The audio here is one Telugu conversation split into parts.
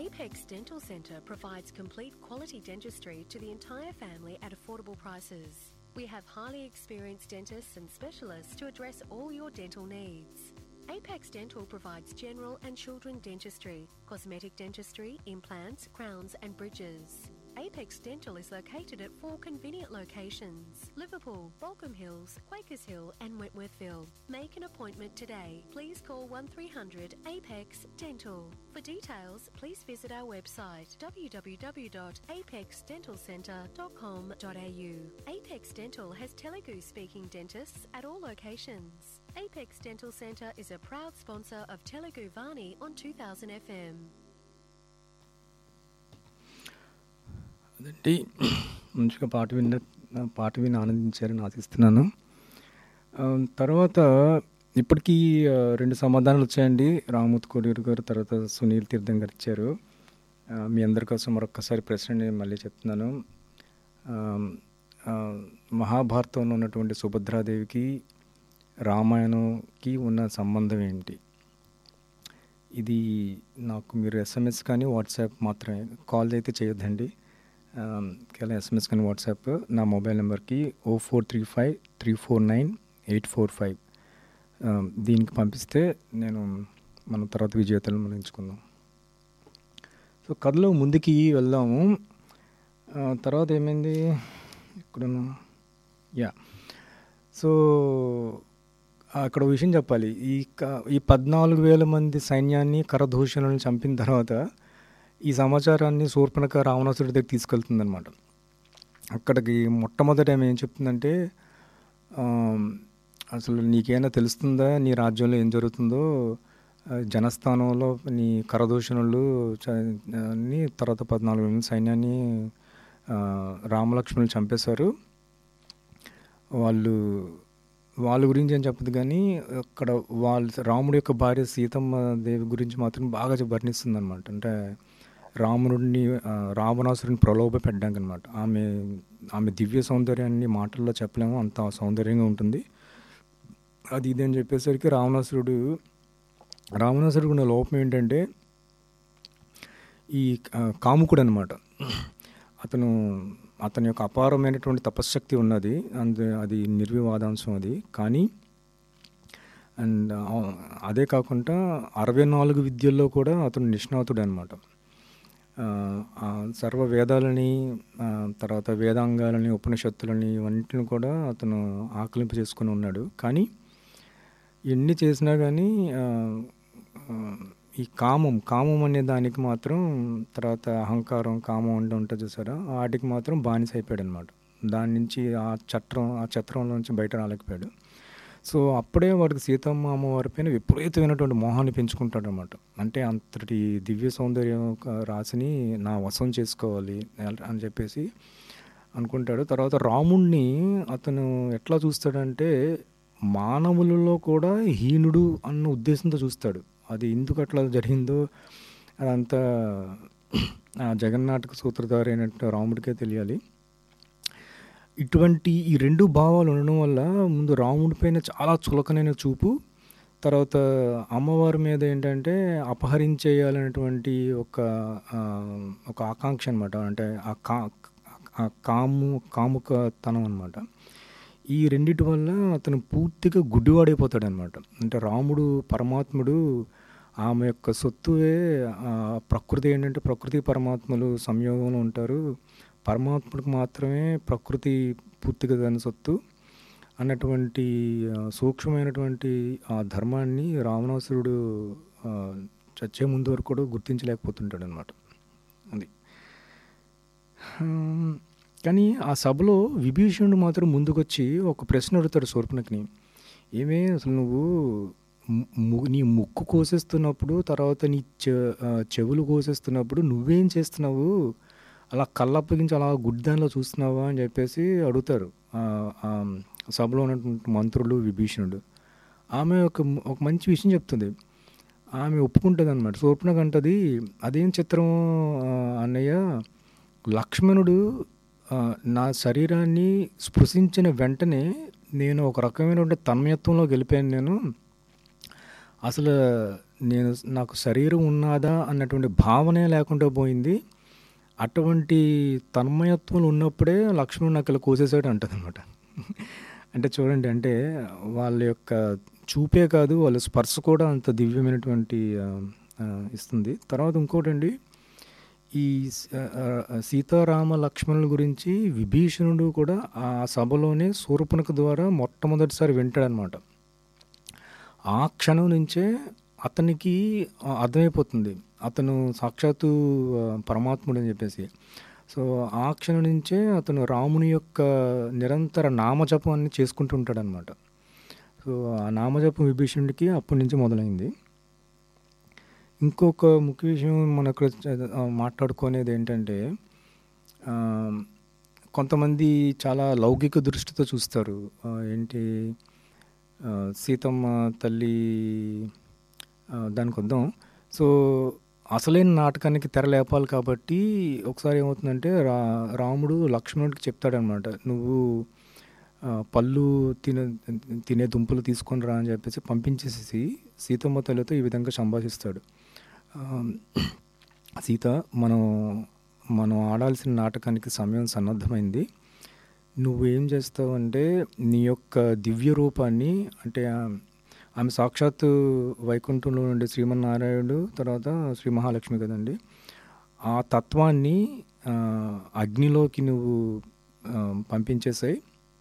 Apex Dental Centre provides complete quality dentistry to the entire family at affordable prices. We have highly experienced dentists and specialists to address all your dental needs. Apex Dental provides general and children dentistry, cosmetic dentistry, implants, crowns, and bridges. Apex Dental is located at four convenient locations Liverpool, Balcombe Hills, Quakers Hill, and Wentworthville. Make an appointment today. Please call 1300 Apex Dental. For details, please visit our website www.apexdentalcentre.com.au. Apex Dental has Telugu speaking dentists at all locations. Apex Dental Centre is a proud sponsor of Telugu Vani on 2000 FM. అదండి మంచిగా పాట విన్న పాట విని ఆనందించారని ఆశిస్తున్నాను ఆ, తర్వాత ఇప్పటికీ ఆ, రెండు సమాధానాలు వచ్చాయండి రామూత్ కోడూరు గారు తర్వాత సునీల్ తీర్థం గారు ఇచ్చారు ఆ, మీ అందరి కోసం మరొకసారి ప్రశ్న నేను మళ్ళీ చెప్తున్నాను ఆ, ఆ, మహాభారతంలో ఉన్నటువంటి సుభద్రాదేవికి రామాయణంకి ఉన్న సంబంధం ఏంటి ఇది నాకు మీరు ఎస్ఎంఎస్ కానీ వాట్సాప్ మాత్రమే కాల్ అయితే చేయొద్దండి ఆ, కేవలం ఎస్ఎంఎస్ కానీ వాట్సాప్ నా మొబైల్ నెంబర్కి o four three five three four nine eight four five దీనికి పంపిస్తే నేను మన తర్వాత విజేతలను మనం ఎంచుకుందాం సో కథలో ముందుకి వెళ్దాము ఆ, తర్వాత ఏమైంది ఇక్కడున్నా యా సో అక్కడ ఒక విషయం చెప్పాలి ఈ క- ఈ పద్నాలుగు వేల మంది సైన్యాన్ని కరదూషణలను చంపిన తర్వాత ఈ సమాచారాన్ని శూర్పణక రావణాసుడి దగ్గర తీసుకెళ్తుందనమాట అక్కడికి మొట్టమొదట ఆమె ఏం చెప్తుందంటే ఆ, అసలు నీకేమైనా తెలుస్తుందా నీ రాజ్యంలో ఏం జరుగుతుందో ఆ, జనస్థానంలో నీ కరదూషణలు చ- ని తర్వాత పద్నాలుగు వేల మంది సైన్యాన్ని ఆ, రామలక్ష్మణులు చంపేశారు వాళ్ళు వాళ్ళ గురించి ఏం చెప్పదు కానీ అక్కడ వాళ్ళ రాముడి యొక్క భార్య సీతమ్మ దేవి గురించి మాత్రం బాగా వర్ణిస్తుంది అనమాట అంటే రాముడిని ఆ, రావణాసురుని ప్రలోభ పెట్టడానికి అనమాట ఆమె ఆమె దివ్య సౌందర్యాన్ని మాటల్లో చెప్పలేము అంత సౌందర్యంగా ఉంటుంది అది ఇది అని చెప్పేసరికి రావణాసురుడు రావణాసురుడు ఉన్న లోపం ఏంటంటే ఈ ఆ, కాముకుడు అనమాట అతను అతని యొక్క అపారమైనటువంటి తపశ్శక్తి ఉన్నది అందు అది నిర్వివాదాంశం అది కానీ అండ్ అదే కాకుండా అరవై నాలుగు విద్యల్లో కూడా అతను నిష్ణాతుడు అనమాట సర్వ వేదాలని ఆ, తర్వాత వేదాంగాలని ఉపనిషత్తులని ఇవన్నిటిని కూడా అతను ఆకలింపు చేసుకుని ఉన్నాడు కానీ ఎన్ని చేసినా కానీ ఆ, ఆ, ఈ కామం కామం అనే దానికి మాత్రం తర్వాత అహంకారం కామం అంటే ఉంటుంది చూసారా వాటికి మాత్రం బానిస అయిపోయాడు అనమాట దాని నుంచి ఆ చట్రం ఆ చట్రంలోంచి బయట రాలేకపోయాడు సో అప్పుడే వాడికి సీతమ్మ అమ్మవారి పైన విపరీతమైనటువంటి మోహాన్ని పెంచుకుంటాడు అనమాట అంటే అంతటి దివ్య సౌందర్యం ఒక రాశిని నా వశం చేసుకోవాలి అని చెప్పేసి అనుకుంటాడు తర్వాత రాముణ్ణి అతను ఎట్లా చూస్తాడంటే మానవులలో కూడా హీనుడు అన్న ఉద్దేశంతో చూస్తాడు అది ఎందుకు అట్లా జరిగిందో అదంతా ఆ జగన్నాటక సూత్రధారి అయినట్టు రాముడికే తెలియాలి ఇటువంటి ఈ రెండు భావాలు ఉండడం వల్ల ముందు రాముడి పైన చాలా చులకనైన చూపు తర్వాత అమ్మవారి మీద ఏంటంటే అపహరించేయాలనేటువంటి ఒక ఆ, ఒక ఆకాంక్ష అనమాట అంటే ఆ కా ఆ కాము కాముకతనం అనమాట ఈ రెండిటి వల్ల అతను పూర్తిగా గుడ్డివాడైపోతాడు అనమాట అంటే రాముడు పరమాత్ముడు ఆమె యొక్క సొత్తువే ఆ, ప్రకృతి ఏంటంటే ప్రకృతి పరమాత్మలు సంయోగంలో ఉంటారు పరమాత్ముడికి మాత్రమే ప్రకృతి పూర్తిగా దాని సొత్తు అన్నటువంటి ఆ, సూక్ష్మమైనటువంటి ఆ ధర్మాన్ని రావణాసురుడు ఆ, చచ్చే ముందు వరకు కూడా గుర్తించలేకపోతుంటాడు అనమాట అది హ్మ్. కానీ ఆ సభలో విభీషణుడు మాత్రం ముందుకొచ్చి ఒక ప్రశ్న అడుగుతాడు శూర్పణఖని ఏమే అసలు నువ్వు ము- ము- నీ ముక్కు కోసేస్తున్నప్పుడు తర్వాత నీ చె ఆ, చెవులు కోసేస్తున్నప్పుడు నువ్వేం చేస్తున్నావు అలా కళ్ళప్పగించి అలా గుడ్దానిలో చూస్తున్నావా అని చెప్పేసి అడుగుతారు ఆ, ఆ సభలో ఉన్నటువంటి మంత్రులు విభీషణుడు ఆమె ఒక ఒక మంచి విషయం చెప్తుంది ఆమె ఒప్పుకుంటుంది అనమాట శూర్పణఖ అంటది అదేం చిత్రం ఆ, అన్నయ్య లక్ష్మణుడు ఆ, నా శరీరాన్ని స్పృశించిన వెంటనే నేను ఒక రకమైనటువంటి తన్మయత్వంలోకి వెళ్ళిపోయాను నేను అసలు నేను నాకు శరీరం ఉన్నదా అన్నటువంటి భావనే లేకుండా పోయింది అటువంటి తన్మయత్వం ఉన్నప్పుడే లక్ష్మణుడు నాకు ఇలా కోసేసాడు అంటుంది అనమాట అంటే చూడండి అంటే వాళ్ళ యొక్క చూపే కాదు వాళ్ళ స్పర్శ కూడా అంత దివ్యమైనటువంటి ఆ, ఆ, ఇస్తుంది తర్వాత ఇంకోటండి ఈ స- ఆ, ఆ, సీతారామ లక్ష్మణుల గురించి విభీషణుడు కూడా ఆ సభలోనే శూర్పణఖ ద్వారా మొట్టమొదటిసారి వింటాడనమాట ఆ క్షణం నుంచే అతనికి ఆ, అర్థమైపోతుంది అతను సాక్షాత్తు ఆ, పరమాత్ముడు అని చెప్పేసి సో ఆ క్షణం నుంచే అతను రాముని యొక్క నిరంతర నామజపాన్ని చేసుకుంటూ ఉంటాడనమాట సో ఆ నామజపం విభీషణుడికి అప్పటి నుంచి మొదలైంది ఇంకొక ముఖ్య విషయం మనం ఇక్కడ చ- ఆ, మాట్లాడుకునేది ఏంటంటే ఆ, కొంతమంది చాలా లౌకిక దృష్టితో చూస్తారు ఆ, ఏంటి ఆ, సీతమ్మ తల్లి ఆ, దానికి వద్దాం సో అసలైన నాటకానికి తెర లేపాలి కాబట్టి ఒకసారి ఏమవుతుందంటే రా రాముడు లక్ష్మణుడికి చెప్తాడనమాట నువ్వు ఆ, పళ్ళు తినే తినే దుంపలు తీసుకొని రా అని చెప్పేసి పంపించేసి సీతమ్మ తల్లితో ఈ విధంగా సంభాషిస్తాడు ఆ, సీత మనం మనం ఆడాల్సిన నాటకానికి సమయం సన్నద్ధమైంది నువ్వేం చేస్తావు అంటే నీ యొక్క దివ్య రూపాన్ని అంటే ఆ- ఆమె సాక్షాత్తు వైకుంఠంలో ఉండే శ్రీమన్నారాయణుడు తర్వాత శ్రీ మహాలక్ష్మి కదండి ఆ తత్వాన్ని ఆ, అగ్నిలోకి నువ్వు ఆ, పంపించేసాయి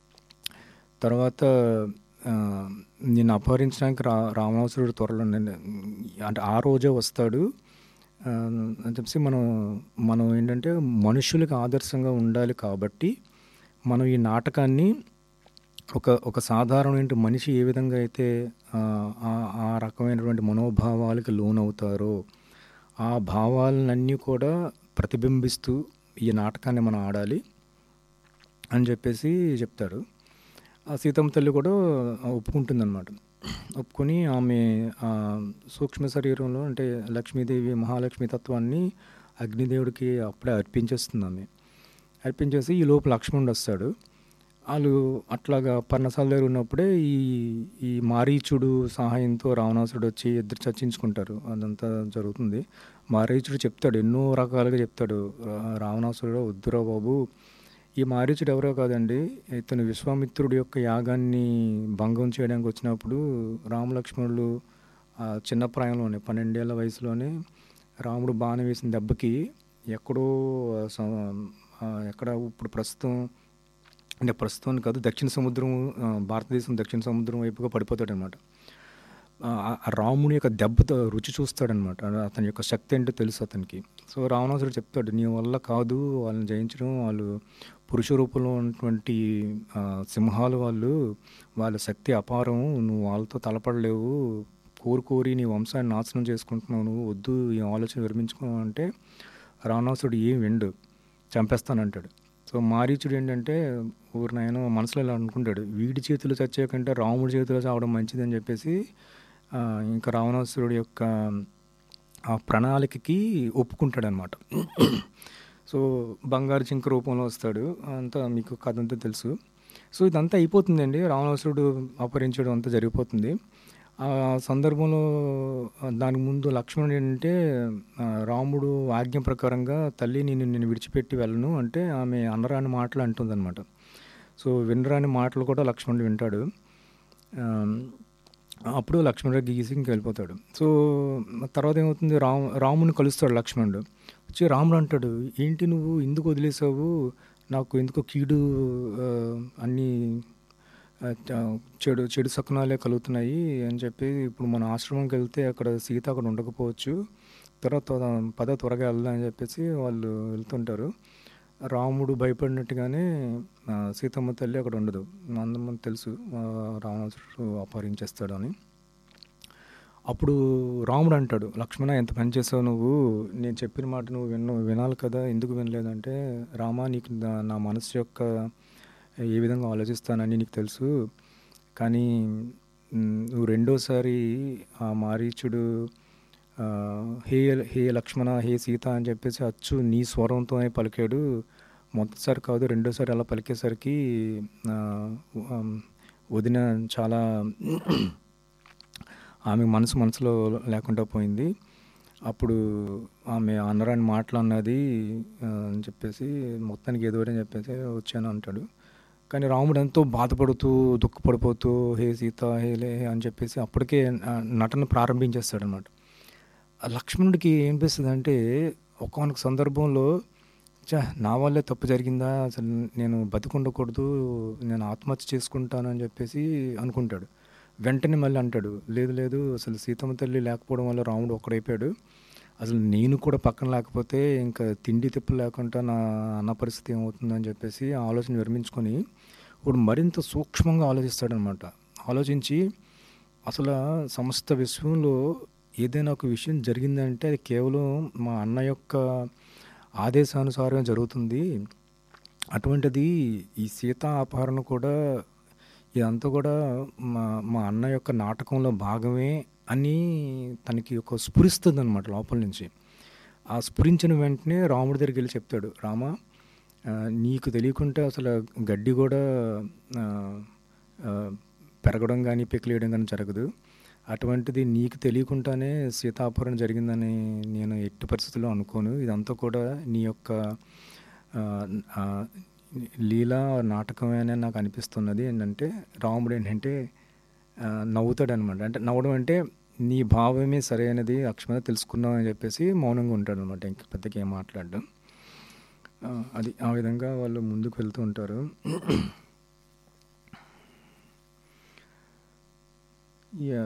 తర్వాత ఆ, నిన్ను అపహరించడానికి రా రావణాసురుడు త్వరలో నిన్ను- అంటే ఆ రోజే వస్తాడు ఆ, అని చెప్పేసి మనం మనం ఏంటంటే మనుషులకు ఆదర్శంగా ఉండాలి కాబట్టి మనం ఈ నాటకాన్ని ఒక ఒక సాధారణమైన మనిషి ఏ విధంగా అయితే ఆ, ఆ- ఆ రకమైనటువంటి మనోభావాలకు లోనవుతారో ఆ భావాలన్నీ కూడా ప్రతిబింబిస్తూ ఈ నాటకాన్ని మనం ఆడాలి అని చెప్పేసి చెప్తారు ఆ సీతమ్మ తల్లి కూడా ఒప్పుకుంటుందన్నమాట ఒప్పుకొని ఆమె ఆ, సూక్ష్మ శరీరంలో అంటే లక్ష్మీదేవి మహాలక్ష్మి తత్వాన్ని అగ్నిదేవుడికి అప్పుడే అర్పించేస్తుంది ఆమె అర్పించేసి ఈ లోపు లక్ష్మణుడు వస్తాడు వాళ్ళు అట్లాగా పర్ణశాల దగ్గర ఉన్నప్పుడే ఈ ఈ మారీచుడు సహాయంతో రావణాసుడు వచ్చి ఇద్దరు చర్చించుకుంటారు అదంతా జరుగుతుంది మారీచుడు చెప్తాడు ఎన్నో రకాలుగా చెప్తాడు "రా- రావణాసురుడు వద్దురా బాబు ఈ మారీచుడు ఎవరో కాదండి ఇతను విశ్వామిత్రుడి యొక్క యాగాన్ని భంగం చేయడానికి వచ్చినప్పుడు రామలక్ష్మణులు ఆ చిన్న ప్రాయంలోనే పన్నెండేళ్ల వయసులోనే రాముడు బాణం వేసిన దెబ్బకి ఎక్కడో ఆ, స- ఆ, ఎక్కడ ఇప్పుడు ప్రస్తుతం అంటే ప్రస్తుతం కాదు దక్షిణ సముద్రం ఆ, భారతదేశం దక్షిణ సముద్రం వైపుగా పడిపోతాడు అనమాట రాముని యొక్క దెబ్బతో రుచి చూస్తాడనమాట అతని యొక్క శక్తి ఏంటో తెలుసు అతనికి సో రావణాసుడు చెప్తాడు నీ వల్ల కాదు వాళ్ళని జయించడం వాళ్ళు పురుష రూపంలో ఉన్నటువంటి ఆ, సింహాలు వాళ్ళు వాళ్ళ శక్తి అపారం నువ్వు వాళ్ళతో తలపడలేవు కోరి కోరి నీ వంశాన్ని నాశనం చేసుకుంటున్నావు నువ్వు వద్దు ఈ ఆలోచన విరమించుకో అంటే రావణాసుడు ఏం విండు చంపేస్తానంటాడు సో మారీచుడు ఏంటంటే ఊరు నాయన మనసులో ఇలా అనుకుంటాడు వీడి చేతిలో చచ్చే కంటే రాముడి చేతిలో చావడం మంచిదని చెప్పేసి ఆ, ఇంకా రావణాసురుడి యొక్క ఆ ప్రణాళికకి ఒప్పుకుంటాడనమాట సో బంగారు చింక రూపంలో వస్తాడు అంతా మీకు కథ అంతా తెలుసు సో ఇదంతా అయిపోతుందండి రావణాసురుడు అపహరించడం అంతా జరిగిపోతుంది ఆ సందర్భంలో ఆ, దానికి ముందు లక్ష్మణుడు ఏంటంటే ఆ, రాముడు ఆజ్ఞ ప్రకారంగా తల్లి నేను నేను విడిచిపెట్టి వెళ్ళను అంటే ఆమె అనరాని మాటలు అంటుందన్నమాట సో వినరాని మాటలు కూడా లక్ష్మణుడు వింటాడు ఆ, అప్పుడు లక్ష్మణుడు గీసి ఇంక వెళ్ళిపోతాడు సో తర్వాత ఏమవుతుంది రాము రాముని కలుస్తాడు లక్ష్మణుడు వచ్చి రాముడు అంటాడు ఏంటి నువ్వు ఎందుకు వదిలేసావు నాకు ఎందుకో కీడు ఆ, అన్నీ ఆ, చ- చెడు చెడు శకునాలే కలుగుతున్నాయి అని చెప్పి ఇప్పుడు మన ఆశ్రమంకి వెళ్తే అక్కడ సీత అక్కడ ఉండకపోవచ్చు తర్వాత పద త్వరగా వెళ్దాం అని చెప్పేసి వాళ్ళు వెళ్తుంటారు రాముడు భయపడినట్టుగానే ఆ, సీతమ్మ తల్లి అక్కడ ఉండదు అందరం తెలుసు ఆ, రావణాసురుడు అపహరించేస్తాడు అని అప్పుడు రాముడు అంటాడు లక్ష్మణ ఎంత పని చేసావు నువ్వు నేను చెప్పిన మాట నువ్వు విన్న వినాలి కదా ఎందుకు వినలేదంటే రామా నీకు నా- నా మనసు యొక్క ఏ విధంగా ఆలోచిస్తానని నీకు తెలుసు కానీ మ్, నువ్వు రెండోసారి ఆ మారీచుడు ఆ, హే హే లక్ష్మణ హే సీత అని చెప్పేసి అచ్చు నీ స్వరంతోనే పలికాడు మొదటిసారి కాదు రెండోసారి అలా పలికేసరికి ఆ, ఉ- వదిన చాలా ఆమె మనసు మనసులో లేకుండా పోయింది అప్పుడు ఆమె అనరాని మాటలు అన్నది ఆ, అని చెప్పేసి మొత్తానికి ఏదో అని చెప్పేసి వచ్చాను అంటాడు కానీ రాముడు ఎంతో బాధపడుతూ దుఃఖపడిపోతూ హే సీత హే లే అని చెప్పేసి అప్పటికే ఆ, నటన ప్రారంభించేస్తాడు అనమాట లక్ష్మణుడికి ఏమనిపిస్తుంది అంటే ఒకనొక సందర్భంలో చా నా వల్లే తప్పు జరిగిందా అసలు నేను బతికుండకూడదు నేను ఆత్మహత్య చేసుకుంటాను అని చెప్పేసి అనుకుంటాడు వెంటనే మళ్ళీ అంటాడు లేదు లేదు అసలు సీతమ్మ తల్లి లేకపోవడం వల్ల రాముడు ఒక్కడైపోయాడు అసలు నేను కూడా పక్కన లేకపోతే ఇంకా తిండి తిప్పు లేకుండా నా అన్న పరిస్థితి ఏమవుతుందని చెప్పేసి ఆ ఆలోచన విరమించుకొని ఇప్పుడు మరింత సూక్ష్మంగా ఆలోచిస్తాడనమాట ఆలోచించి అసలు సమస్త విశ్వంలో ఏదైనా ఒక విషయం జరిగిందంటే అది కేవలం మా అన్న యొక్క ఆదేశానుసారం జరుగుతుంది అటువంటిది ఈ సీతా అపహరణ కూడా ఇదంతా కూడా మా మా అన్న యొక్క నాటకంలో భాగమే అని తనకి ఒక స్ఫురిస్తుంది అనమాట లోపల నుంచి ఆ స్ఫురించిన వెంటనే రాముడి దగ్గరికి వెళ్ళి చెప్తాడు రామ ఆ, నీకు తెలియకుంటే అసలు గడ్డి కూడా ఆ, ఆ, పెరగడం కానీ పెకిలేయడం కానీ జరగదు అటువంటిది నీకు తెలియకుండానే సీతాపురం జరిగిందని నేను ఎట్టి పరిస్థితుల్లో అనుకోను ఇదంతా కూడా నీ యొక్క ఆ, ఆ, లీలా నాటకమేనే నాకు అనిపిస్తున్నది ఏంటంటే రాముడు ఏంటంటే ఆ, నవ్వుతాడనమాట అంటే నవ్వడం అంటే నీ భావమే సరైనది లక్ష్మణ తెలుసుకున్నావు అని చెప్పేసి మౌనంగా ఉంటాడు అనమాట ఇంక పెద్దగా ఏం మాట్లాడడం ఆ, అది ఆ విధంగా వాళ్ళు ముందుకు వెళ్తూ ఉంటారు యా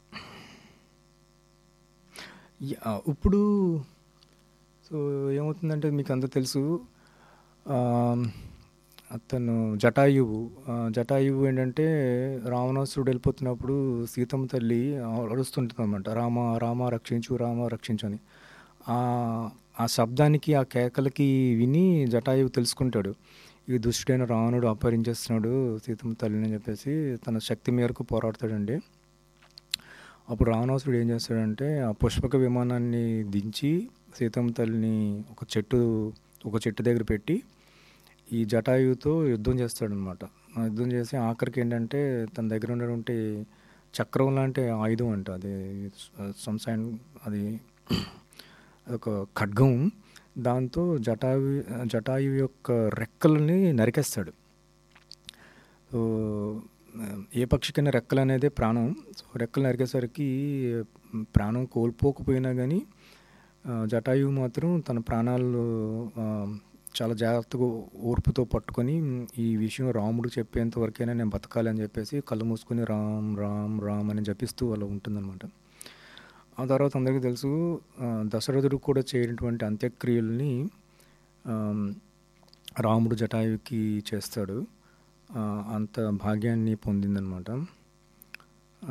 యా, ఇప్పుడు సో ఏమవుతుందంటే మీకు అంతా తెలుసు ఆ, అతను జటాయువు ఆ, జటాయువు ఏంటంటే రావణాసురుడు వెళ్ళిపోతున్నప్పుడు సీతమ్మ తల్లి అరుస్తుంటుంది అనమాట రామ రామ రక్షించు రామ రక్షించు అని ఆ ఆ శబ్దానికి ఆ కేకలకి విని జటాయువు తెలుసుకుంటాడు ఈ దుష్టుడైన రావణుడు అపహరించేస్తున్నాడు సీతమ్మ తల్లిని అని చెప్పేసి తన శక్తి మేరకు పోరాడతాడండి అప్పుడు రావణాసురుడు ఏం చేస్తాడంటే ఆ పుష్పక విమానాన్ని దించి సీతమ్మ తల్లిని ఒక చెట్టు ఒక చెట్టు దగ్గర పెట్టి ఈ జటాయువుతో యుద్ధం చేస్తాడనమాట ఆ యుద్ధం చేసి ఆఖరికి ఏంటంటే తన దగ్గర ఉన్నటువంటి చక్రం లాంటి ఆయుధం అంట అది సంసాన్ అది ఒక ఖడ్గం దాంతో జటాయు జటాయు యొక్క రెక్కలని నరికేస్తాడు సో ఏ పక్షికైనా రెక్కలు అనేది ప్రాణం సో రెక్కలు నరికేసరికి ప్రాణం కోల్పోకపోయినా కానీ జటాయువు మాత్రం తన ప్రాణాలు ఆ, చాలా జాగ్రత్తగా ఓర్పుతో పట్టుకొని ఈ విషయం రాముడు చెప్పేంత వరకైనా నేను బతకాలి అని చెప్పేసి కళ్ళు మూసుకొని రామ్ రామ్ రామ్ అని జపిస్తూ అలా ఉంటుందన్నమాట ఆ తర్వాత అందరికీ తెలుసు ఆ, దశరథుడు కూడా చేయనటువంటి అంత్యక్రియల్ని ఆ, రాముడు జటాయువుకి చేస్తాడు ఆ, అంత భాగ్యాన్ని పొందిందనమాట ఆ,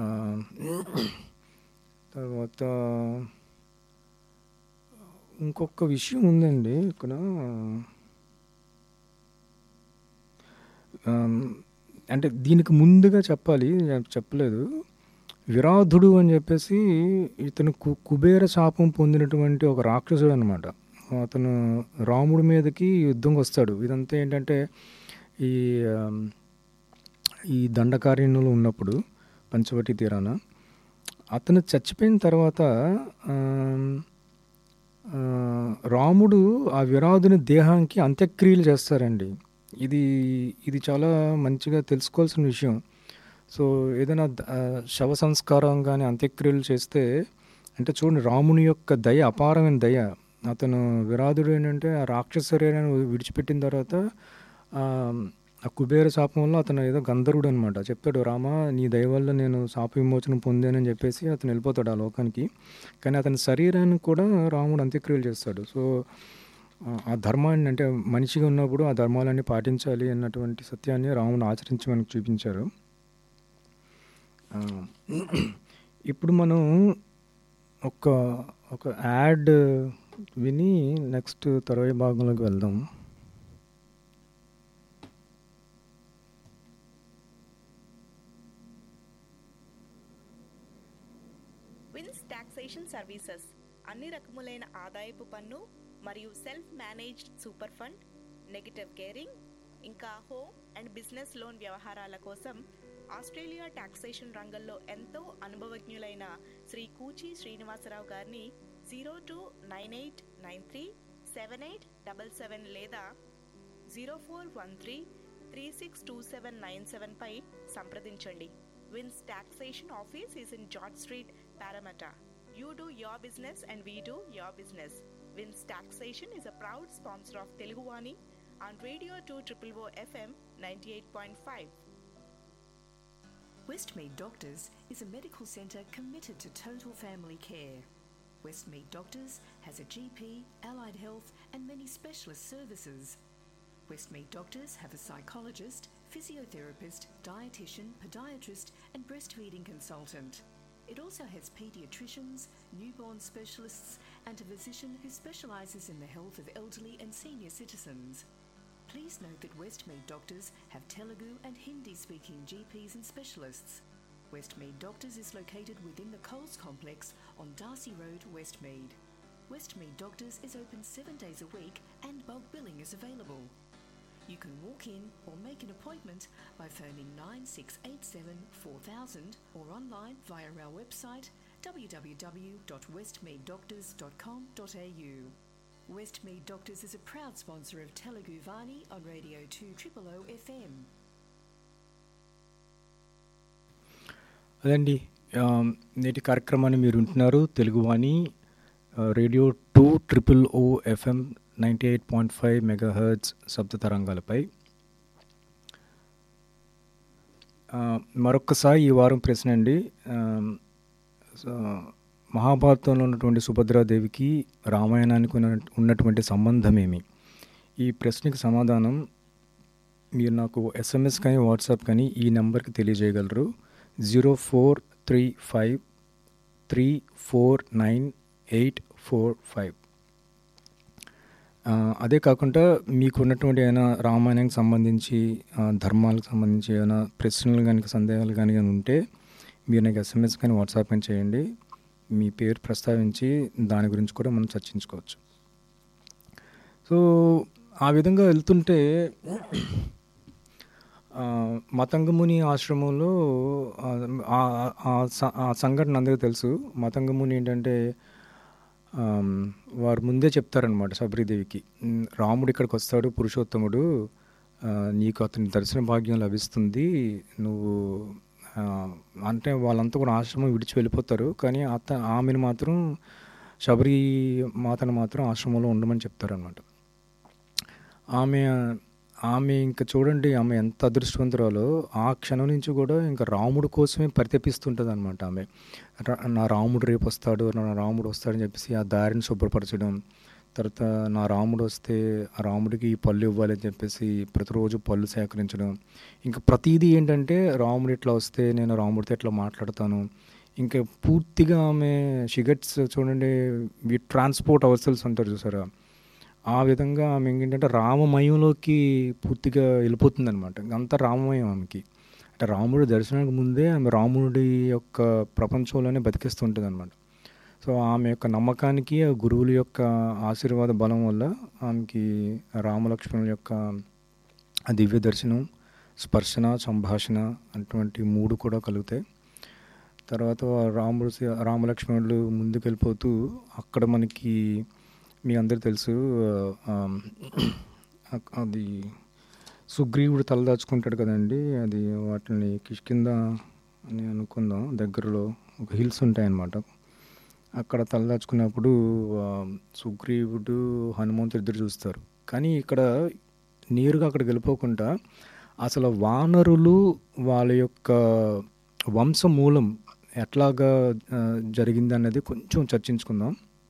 తర్వాత ఇంకొక విషయం ఉందండి ఇక్కడ ఆమ్, అంటే దీనికి ముందుగా చెప్పాలి నేను చెప్పలేదు విరాధుడు అని చెప్పేసి ఇతను కు కుబేర శాపం పొందినటువంటి ఒక రాక్షసుడు అనమాట అతను రాముడి మీదకి యుద్ధంకి వస్తాడు ఇదంతా ఏంటంటే ఈ ఆమ్, ఈ దండకారణ్యంలో ఉన్నప్పుడు పంచవటి తీరాన అతను చచ్చిపోయిన తర్వాత ఆమ్, ఆ, రాముడు ఆ విరాధుని దేహానికి అంత్యక్రియలు చేస్తారండి ఇది ఇది చాలా మంచిగా తెలుసుకోవాల్సిన విషయం సో ఏదైనా ద- ఆ, శవ సంస్కారం కానీ అంత్యక్రియలు చేస్తే అంటే చూడండి రాముని యొక్క దయ అపారమైన దయ అతను విరాధుడు ఏంటంటే ఆ రాక్షస శరీరాన్ని విడిచిపెట్టిన తర్వాత ఆ, ఆ కుబేర శాపం వల్ల అతను ఏదో గంధర్వుడు అనమాట చెప్తాడు రామ నీ దయ వల్ల నేను శాప విమోచనం పొందానని చెప్పేసి అతను వెళ్ళిపోతాడు ఆ లోకానికి కానీ అతని శరీరాన్ని కూడా రాముడు అంత్యక్రియలు చేస్తాడు సో ఆ- ఆ ధర్మాన్ని అంటే మనిషిగా ఉన్నప్పుడు ఆ ధర్మాలన్నీ పాటించాలి అన్నటువంటి సత్యాన్ని రాముడు ఆచరించి మనకు చూపించారు ఆ, ఇప్పుడు మనం ఒక ఒక యాడ్ విని నెక్స్ట్ తర్వాయి భాగంలోకి వెళ్దాం విన్స్ టాక్సేషన్ సర్వీసెస్ అన్ని రకములైన ఆదాయపు పన్ను మరియు self managed super fund negative gearing ఇంకా హోమ్ అండ్ బిజినెస్ లోన్ వ్యవహారాల కోసం ఆస్ట్రేలియా టాక్సేషన్ రంగంలో ఎంతో అనుభవజ్ఞులైన శ్రీ కూచి శ్రీనివాసరావు గారిని zero two nine eight nine three seven eight double seven లేదా zero four one three three six two seven nine seven పై సంప్రదించండి Vins taxation office is in George Street Parramatta you do your business and we do your business Vins taxation is a proud sponsor of Teluguvani on radio two triple o FM ninety eight point five Westmead Doctors is a medical centre committed to total family care. Westmead Doctors has a GP, allied health, and many specialist services. Westmead Doctors have a psychologist, physiotherapist, dietitian, podiatrist, and breastfeeding consultant. It also has paediatricians, newborn specialists, and a physician who specialises in the health of elderly and senior citizens. Please note that Westmead Doctors have Telugu and Hindi speaking GPs and specialists. Westmead Doctors is located within the Coles complex on Darcy Road, Westmead. Westmead Doctors is open seven days a week and bulk billing is available. You can walk in or make an appointment by phoning 9687 4000 or online via our website www.westmeaddoctors.com.au. Westmead Doctors is a proud sponsor of Telugu Vani on Radio 2 Triple O FM. అదండి ఆ, నేటి కార్యక్రమాన్ని మీరు ఉంటున్నారు తెలుగువాణి ఆ, radio two triple o FM ninety eight point five mega hertz శబ్ద తరంగాలపై ఆ, మరొక్కసారి ఈ వారం ప్రశ్న అండి ఆ, సో, మహాభారతంలో ఉన్నటువంటి సుభద్రాదేవికి రామాయణానికి ఉన్న ఉన్నటువంటి సంబంధం ఏమి ఈ ప్రశ్నకి సమాధానం మీరు నాకు ఎస్ఎంఎస్ కానీ వాట్సాప్ కానీ ఈ నెంబర్కి తెలియజేయగలరు zero four three five three four nine eight four five అదే కాకుండా మీకు ఉన్నటువంటి ఏమైనా రామాయణానికి సంబంధించి ఆ, ధర్మాలకు సంబంధించి ఏమైనా ప్రశ్నలు కానీ సందేహాలు కానీ కానీ ఉంటే మీరు నాకు ఎస్ఎంఎస్ కానీ వాట్సాప్ కానీ చేయండి మీ పేరు ప్రస్తావించి దాని గురించి కూడా మనం చర్చించుకోవచ్చు సో ఆ విధంగా వెళ్తుంటే ఆ, మతంగముని ఆశ్రమంలో ఆ, ఆ- ఆ స- ఆ సంఘటన అందరికీ తెలుసు మతంగముని ఏంటంటే ఆమ్, వారు ముందే చెప్తారనమాట శబరిదేవికి "ఉమ్, రాముడు ఇక్కడికి వస్తాడు పురుషోత్తముడు ఆ, నీకు అతని దర్శన భాగ్యం లభిస్తుంది నువ్వు ఆ, అంటే వాళ్ళంతా కూడా ఆశ్రమం విడిచి వెళ్ళిపోతారు కానీ అత ఆమెను మాత్రం శబరి మాతను మాత్రం ఆశ్రమంలో ఉండమని చెప్తారనమాట ఆమె ఆమె ఇంకా చూడండి ఆమె ఎంత అదృష్టవంతురాలో ఆ క్షణం నుంచి కూడా ఇంకా రాముడు కోసమే పరితపిస్తుంటుంది అనమాట ఆమె రా- నా రాముడు రేపు వస్తాడు నా రాముడు వస్తాడని చెప్పేసి ఆ దారిని శుభ్రపరచడం తర్వాత నా రాముడు వస్తే ఆ రాముడికి ఈ పళ్ళు ఇవ్వాలని చెప్పేసి ప్రతిరోజు పళ్ళు సేకరించడం ఇంకా ప్రతిదీ ఏంటంటే రాముడు ఇట్లా వస్తే నేను రాముడితో ఇట్లా మాట్లాడతాను ఇంకా పూర్తిగా ఆమె షిగట్స్ చూడండి వి ట్రాన్స్పోర్ట్ అవసల్స్ అంటారు చూసారా ఆ విధంగా ఆమె ఏంటంటే రామమయంలోకి పూర్తిగా వెళ్ళిపోతుంది అనమాట అంతా రామమయం ఆమెకి అంటే రాముడి దర్శనానికి ముందే ఆమె రాముడి యొక్క ప్రపంచంలోనే బతికిస్తుంటుంది అనమాట సో ఆమె యొక్క నమ్మకానికి ఆ గురువుల యొక్క ఆశీర్వాద బలం వల్ల ఆమెకి రామలక్ష్మణుల యొక్క ఆ దివ్య దర్శనం స్పర్శన సంభాషణ అటువంటి మూడు కూడా కలుగుతాయి తర్వాత రాముడు రామలక్ష్మణులు ముందుకు వెళ్ళిపోతూ అక్కడ మనకి మీ అందరు తెలుసు ఆ, ఆ, అది సుగ్రీవుడు తలదాచుకుంటాడు కదండి అది వాటిని కిష్కింద అని అనుకుందాం దగ్గరలో ఒక హిల్స్ ఉంటాయన్నమాట అక్కడ తలదాచుకున్నప్పుడు ఆ, సుగ్రీవుడు హనుమంతుడు ఇద్దరు చూస్తారు కానీ ఇక్కడ నేరుగా అక్కడికి వెళ్ళిపోకుండా అసలు వానరులు వాళ్ళ యొక్క వంశమూలం ఎట్లాగా ఆ, జరిగింది అన్నది కొంచెం చర్చించుకుందాం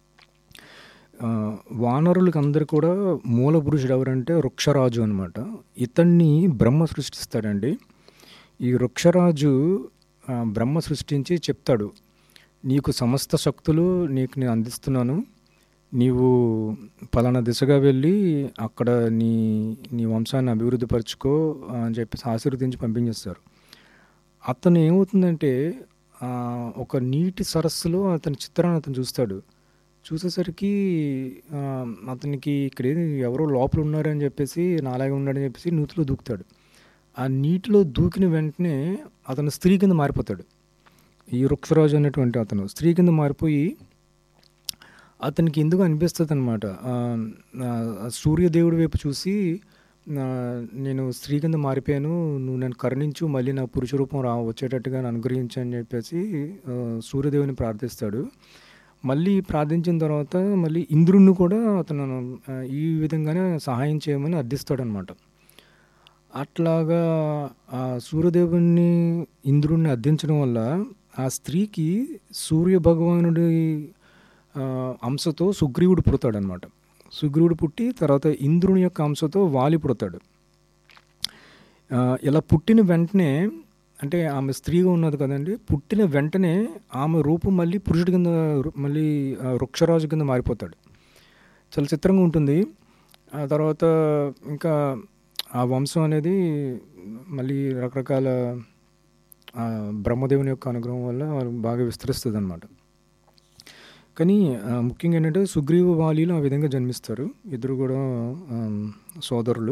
ఆ, వానరులకి అందరు కూడా మూల పురుషుడు ఎవరంటే వృక్షరాజు అనమాట ఇతన్ని బ్రహ్మ సృష్టిస్తాడండి ఈ వృక్షరాజు ఆ, బ్రహ్మ సృష్టించి చెప్తాడు నీకు సమస్త శక్తులు నీకు నేను అందిస్తున్నాను నీవు పలానా దిశగా వెళ్ళి అక్కడ నీ నీ వంశాన్ని అభివృద్ధి పరచుకో అని చెప్పేసి ఆశీర్వదించి పంపించేస్తారు అతను ఏమవుతుందంటే ఆ, ఒక నీటి సరస్సులో అతని చిత్రాన్ని అతను చూస్తాడు చూసేసరికి ఆ, అతనికి ఇక్కడ ఏది ఎవరో లోపల ఉన్నారని చెప్పేసి నాలాగే ఉన్నాడని చెప్పేసి నూతిలో దూకుతాడు ఆ నీటిలో దూకిన వెంటనే అతను స్త్రీ కింద మారిపోతాడు ఈ వృక్షరాజు అనేటువంటి అతను స్త్రీ కింద మారిపోయి అతనికి ఎందుకు అనిపిస్తుంది అనమాట సూర్యదేవుడి వైపు చూసి ఆ, నేను స్త్రీ కింద మారిపోయాను నువ్వు నన్ను కరుణించు మళ్ళీ నా పురుష రూపం రా వచ్చేటట్టుగా నన్ను అనుగ్రహించు అని చెప్పేసి ఆ, సూర్యదేవుని ప్రార్థిస్తాడు మళ్ళీ ప్రార్థించిన తర్వాత మళ్ళీ ఇంద్రుణ్ణి కూడా అతను ఆ, ఈ విధంగానే సహాయం చేయమని అర్థిస్తాడు అనమాట అట్లాగా ఆ సూర్యదేవుణ్ణి ఇంద్రుణ్ణి అర్థించడం వల్ల ఆ స్త్రీకి సూర్య భగవానుడి ఆ, అంశతో సుగ్రీవుడు పుడతాడనమాట సుగ్రీవుడు పుట్టి తర్వాత ఇంద్రుని యొక్క అంశతో వాలి పుడతాడు ఆ, ఇలా పుట్టిన వెంటనే అంటే ఆమె స్త్రీగా ఉన్నది కదండి పుట్టిన వెంటనే ఆమె రూపం మళ్ళీ పురుషుడి కింద రు- మళ్ళీ ఆ, వృక్షరాజు కింద మారిపోతాడు చాలా చిత్రంగా ఉంటుంది ఆ తర్వాత ఇంకా ఆ వంశం అనేది మళ్ళీ రకరకాల ఆ, బ్రహ్మదేవుని యొక్క అనుగ్రహం వల్ల బాగా విస్తరిస్తుంది అనమాట కానీ ఆ, ముఖ్యంగా ఏంటంటే సుగ్రీవ వాలీలు ఆ విధంగా జన్మిస్తారు ఇద్దరు కూడా ఆ, సోదరులు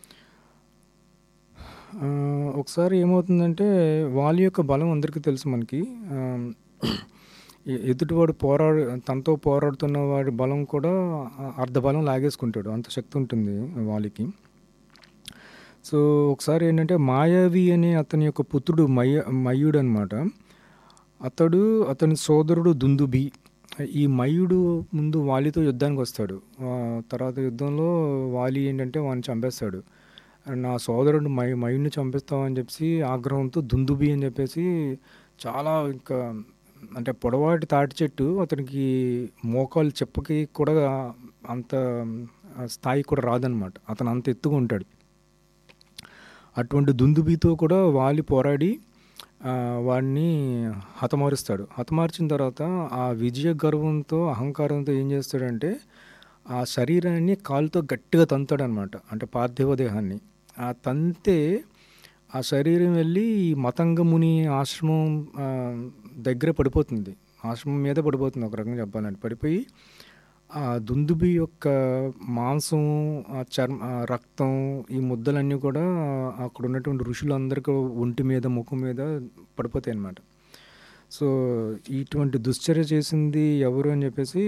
ఆ, ఒకసారి ఏమవుతుందంటే వాలి యొక్క బలం అందరికీ తెలుసు మనకి ఆ, ఎ- ఎదుటివాడు పోరాడు తనతో పోరాడుతున్న వాడి బలం కూడా ఆ- అర్ధ బలం లాగేసుకుంటాడు అంత శక్తి ఉంటుంది వాలికి సో ఒకసారి ఏంటంటే మాయావి అనే అతని యొక్క పుత్రుడు మయ మయుడు అనమాట అతడు అతని సోదరుడు దుందుబి ఈ మయుడు ముందు వాలితో యుద్ధానికి వస్తాడు ఆ, తర్వాత యుద్ధంలో వాలి ఏంటంటే వాడిని చంపేస్తాడు నా సోదరుడు మై మయుడిని చంపిస్తామని చెప్పేసి ఆగ్రహంతో దుందుబి అని చెప్పేసి చాలా ఇంకా అంటే పొడవాటి తాటి చెట్టు అతనికి మోకాలు చెప్పకి కూడా అంత ఆ, స్థాయి కూడా రాదనమాట అతను అంత ఎత్తుగా ఉంటాడు అటువంటి దుందుబితో కూడా వాలి పోరాడి ఆ, వాడిని హతమారుస్తాడు హతమార్చిన తర్వాత ఆ విజయ గర్వంతో అహంకారంతో ఏం చేస్తాడంటే ఆ శరీరాన్ని కాలుతో గట్టిగా తంతాడు అనమాట అంటే పార్థివ దేహాన్ని ఆ తంతే ఆ శరీరం వెళ్ళి ఈ మతంగ ముని ఆశ్రమం ఆ, దగ్గర పడిపోతుంది ఆశ్రమం మీద పడిపోతుంది ఒక రకంగా చెప్పాలంటే పడిపోయి ఆ దుందుబి యొక్క మాంసం ఆ చర్మ ఆ రక్తం ఈ ముద్దలన్నీ కూడా అక్కడ ఉన్నటువంటి ఋషులందరికీ ఒంటి మీద ముఖం మీద పడిపోతాయి అన్నమాట సో ఇటువంటి దుశ్చర్య చేసింది ఎవరు అని చెప్పేసి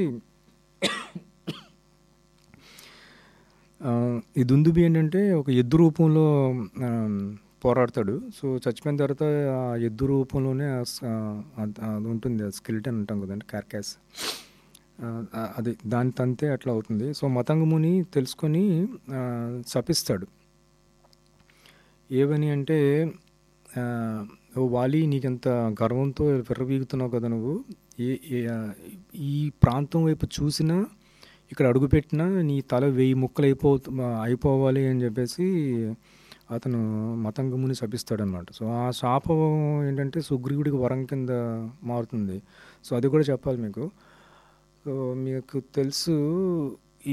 ఆ, ఈ దుందుబి ఏంటంటే ఒక ఎద్దు రూపంలో ఆ, పోరాడతాడు సో చచ్చిపోయిన తర్వాత ఆ ఎద్దు రూపంలోనే ఆ స- ఆ, అది అది ఉంటుంది స్కిల్టన్ అంటాం కదండి కార్కాస్ ఆ, అది దాని తంతే అట్లా అవుతుంది సో మతంగముని తెలుసుకొని ఆ, శపిస్తాడు ఏవని అంటే ఆ, ఓ వాలి నీకెంత గర్వంతో విర్రవీగుతున్నావు కదా నువ్వు ఏ ఏ- ఆ, ఈ ప్రాంతం వైపు చూసినా ఇక్కడ అడుగుపెట్టినా నీ తల వెయ్యి ముక్కలు అయిపో అయిపోవాలి అని చెప్పేసి అతను మతంగముని శపిస్తాడనమాట సో ఆ శాపం ఏంటంటే సుగ్రీవుడికి వరం కింద మారుతుంది సో అది కూడా చెప్పాలి మీకు సో మీకు తెలుసు ఈ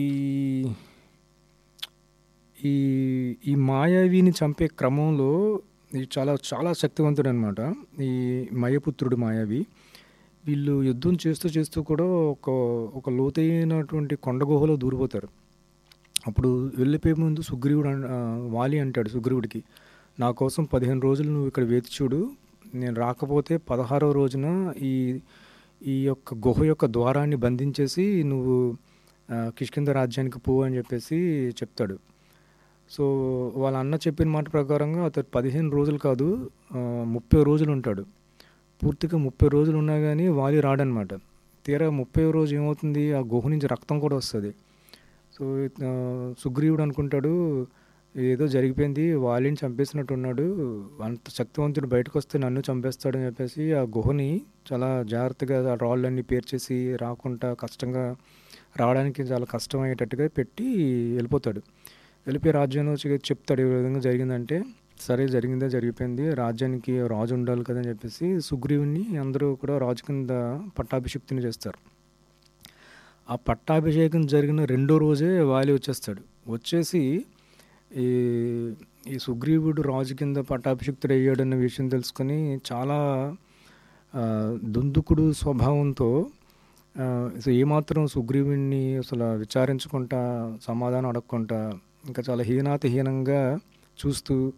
ఈ ఈ మాయావిని చంపే క్రమంలో ఇది చాలా చాలా శక్తివంతుడు అనమాట ఈ మయపుత్రుడు మాయావి వీళ్ళు యుద్ధం చేస్తూ చేస్తూ కూడా ఒక ఒక లోతైనటువంటి కొండ గుహలో దూరిపోతారు అప్పుడు వెళ్ళిపోయే ముందు సుగ్రీవుడు అన్- ఆ, వాలి అంటాడు సుగ్రీవుడికి నా కోసం పదిహేను రోజులు నువ్వు ఇక్కడ వేచి చూడు నేను రాకపోతే పదహారవ రోజున ఈ ఈ యొక్క గుహ యొక్క ద్వారాన్ని బంధించేసి నువ్వు ఆ, కిష్కింద రాజ్యానికి పో అని చెప్పేసి చెప్తాడు సో వాళ్ళ అన్న చెప్పిన మాట ప్రకారంగా అతను పదిహేను రోజులు కాదు ఆ, ముప్పై రోజులు ఉంటాడు పూర్తిగా ముప్పై రోజులు ఉన్నా కానీ వాలి రాడనమాట తీరా ముప్పై రోజు ఏమవుతుంది ఆ గుహ నుంచి రక్తం కూడా వస్తుంది సో ఆ, సుగ్రీవుడు అనుకుంటాడు ఏదో జరిగిపోయింది వాలిని చంపేసినట్టు ఉన్నాడు అంత శక్తివంతుడు బయటకు వస్తే నన్ను చంపేస్తాడని చెప్పేసి ఆ గుహని చాలా జాగ్రత్తగా ఆ రాళ్ళన్నీ పేర్చేసి రాకుండా కష్టంగా రావడానికి చాలా కష్టమయ్యేటట్టుగా పెట్టి వెళ్ళిపోతాడు వెళ్ళిపోయి రాజ్యంలో వచ్చి చెప్తాడు ఈ విధంగా జరిగిందంటే సరే జరిగిందే జరిగిపోయింది రాజ్యానికి రాజు ఉండాలి కదా అని చెప్పేసి సుగ్రీవుని అందరూ కూడా రాజు కింద పట్టాభిషిక్తిని చేస్తారు ఆ పట్టాభిషేకం జరిగిన రెండో రోజే వాలి వచ్చేస్తాడు వచ్చేసి ఈ ఈ సుగ్రీవుడు రాజు కింద పట్టాభిషిక్తుడు అయ్యాడన్న విషయం తెలుసుకొని చాలా ఆ, దుందుకుడు స్వభావంతో ఆ, అసలు ఏమాత్రం సుగ్రీవుడిని అసలు విచారించకుండా సమాధానం అడగకుండా ఇంకా చాలా హీనాతిహీనంగా చూస్తూ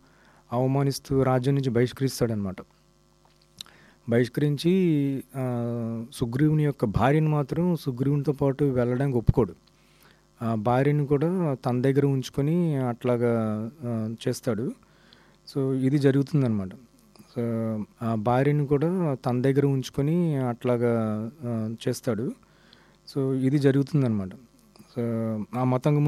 అవమానిస్తూ రాజ్యం నుంచి బహిష్కరిస్తాడనమాట బహిష్కరించి ఆ, సుగ్రీవుని యొక్క భార్యను మాత్రం సుగ్రీవునితో పాటు వెళ్ళడానికి ఒప్పుకోడు ఆ భార్యను కూడా తన దగ్గర ఉంచుకొని అట్లాగా ఆ, చేస్తాడు సో ఇది జరుగుతుందన్నమాట సో ఆ భార్యను కూడా తన దగ్గర ఉంచుకొని అట్లాగా ఆ, చేస్తాడు సో ఇది జరుగుతుందన్నమాట సో ఆ మతంగ